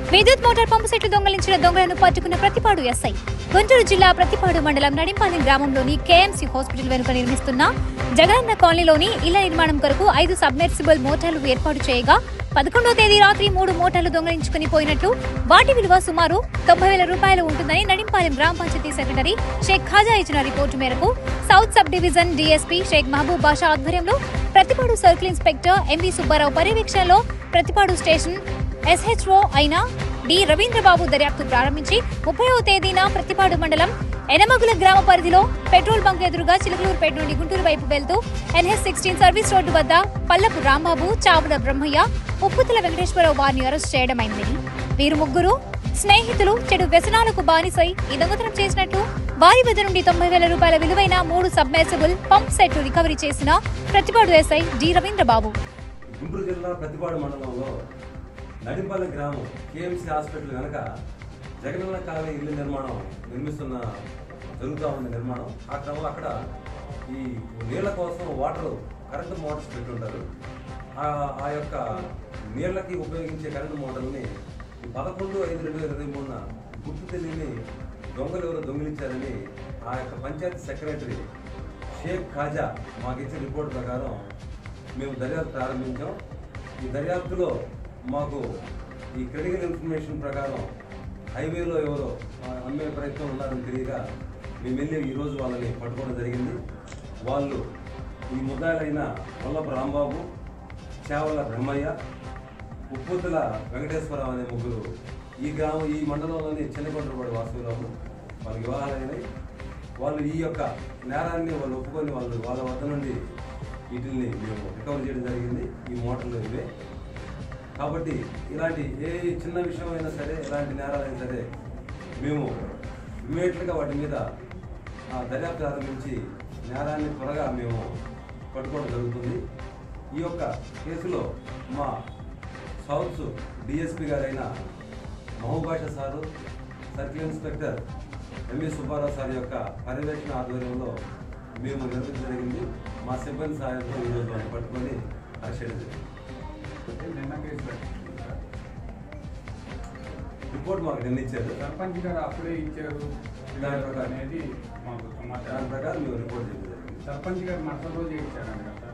విద్యుత్ మోటార్ పంపు సెట్లు దొంగలించిన దొంగలను పట్టుకున్న ప్రతిపాడు ఎస్ఐ గుంటూరు జిల్లా ప్రతిపాడు మండలం నడింపాలెం గ్రామంలోని కేఎంసీ హాస్పిటల్ వెనుక నిర్మిస్తున్న జగనన్న కాలనీలోని ఇళ్ల నిర్మాణం కొరకు ఐదు సబ్మెర్సిబుల్ మోటార్లు ఏర్పాటు చేయగా పదకొండో తేదీ రాత్రి మూడు మోటార్లు దొంగలించుకుని పోయినట్లు వాటి విలువ సుమారు తొంభై వేల రూపాయలు ఉంటుందని నడింపాలెం గ్రామ పంచాయతీ సెక్రటరీ షేక్ ఖాజా ఇచ్చిన రిపోర్టు మేరకు south sub division DSP Sheikh Mahaboob Basha ఆధ్వర్యంలో Prathipadu circle inspector M V Subbarao పర్యవేక్షణలో ప్రతిపాడు స్టేషన్ ఎస్హెచ్ఓ అయిన డి రవీంద్రబాబు దర్యాప్తు ప్రారంభించి ముప్పైవ తేదీన ప్రతిపాడు మండలం ఎనమగుల గ్రామ పరిధిలో పెట్రోల్ బంక్ ఎదురుగా చిలుకలూరుపేట నుండి గుంటూరు వైపు వెళ్తూ ఎన్హెచ్ సిక్స్టీన్ సర్వీస్ రోడ్డు వద్ద పల్లపు రాంబాబు చావుల బ్రహ్మయ్య ఉప్పుతుల వెంకటేశ్వరరావు వారిని అరెస్ట్ చేయడమైందని వీరు ముగ్గురు స్నేహితులు చెడు వ్యసనాలకు బానిసై ఈ దొంగతనం చేసినట్లు వారి వద్ద నుండి తొంభై వేల రూపాయల విలువైన మూడు సబ్మెర్సిబుల్ పంప్ సెట్లు రికవరీ చేసిన ప్రతిపాడు ఎస్ఐ డి రవీంద్రబాబు గుంటూరు జిల్లా ప్రతిపాడు మండలంలో నడింపల్లి గ్రామం కేఎంసీ హాస్పిటల్ వెనక జగనన్న కాలనీ ఇల్లు నిర్మాణం నిర్మిస్తున్న జరుగుతూ ఉంది నిర్మాణం ఆ క్రమంలో అక్కడ ఈ నీళ్ల కోసం వాటర్ కరెంటు మోటార్స్ పెట్టుంటారు ఆ ఆ యొక్క నీళ్ళకి ఉపయోగించే కరెంటు మోటార్ని ఈ పదకొండు ఐదు రెండు వేల ఇరవై మూడున గుర్తు తెలియని దొంగలు ఎవరో దొంగిలించారని ఆ యొక్క పంచాయతీ సెక్రటరీ షేక్ ఖాజా మాకు ఇచ్చిన రిపోర్ట్ ప్రకారం మేము దర్యాప్తు ప్రారంభించాం ఈ దర్యాప్తులో మాకు ఈ క్రిటికల్ ఇన్ఫర్మేషన్ ప్రకారం హైవేలో ఎవరో ఆ, అమ్మే ప్రయత్నం ఉన్నారని తెలియగా మేము వెళ్ళి ఈరోజు వాళ్ళని పట్టుకోవడం జరిగింది వాళ్ళు ఈ ముద్దాయిలైన వల్లభ రాంబాబు చేవల బ్రహ్మయ్య ఉప్పుతుల వెంకటేశ్వరరావు అనే ముగ్గురు ఈ గ్రామం ఈ మండలంలోని చిన్నకొండపాడు వాసురావు వాళ్ళకి వివాహాలైనాయి వాళ్ళు ఈ యొక్క నేరాన్ని వాళ్ళు ఒప్పుకొని వాళ్ళు వాళ్ళ వద్ద నుండి వీటిని మేము రికవర్ చేయడం జరిగింది ఈ మోటార్లు ఇవే కాబట్టి ఇలాంటి ఏ చిన్న విషయం అయినా సరే ఎలాంటి నేరాలైనా సరే మేము ఇమ్మీడియట్గా వాటి మీద ఆ, దర్యాప్తు ప్రారంభించి నేరాన్ని త్వరగా మేము పట్టుకోవడం జరుగుతుంది ఈ యొక్క కేసులో మా సౌత్ డిఎస్పి గారైన మహుభాష sir circle inspector M V Subbarao sir యొక్క పర్యవేక్షణ ఆధ్వర్యంలో మేము నిర్వహించడం జరిగింది మా సిబ్బంది సహాయంతో ఈరోజు వాటిని పట్టుకొని అరెస్ట్ చేయడం జరిగింది నిన్న కేసు పెట్టిండ్రా? రిపోర్ట్ మాకు నిన్న ఇచ్చారు సర్పంచ్ గారు అప్పుడే ఇచ్చారు దాని ప్రకారం. అనేది మాకు దాని సమాచారం ప్రకారం మేము రిపోర్ట్ చేయడం జరిగింది సర్పంచ్ గారు మరుసటి రోజే ఇచ్చారంట కదా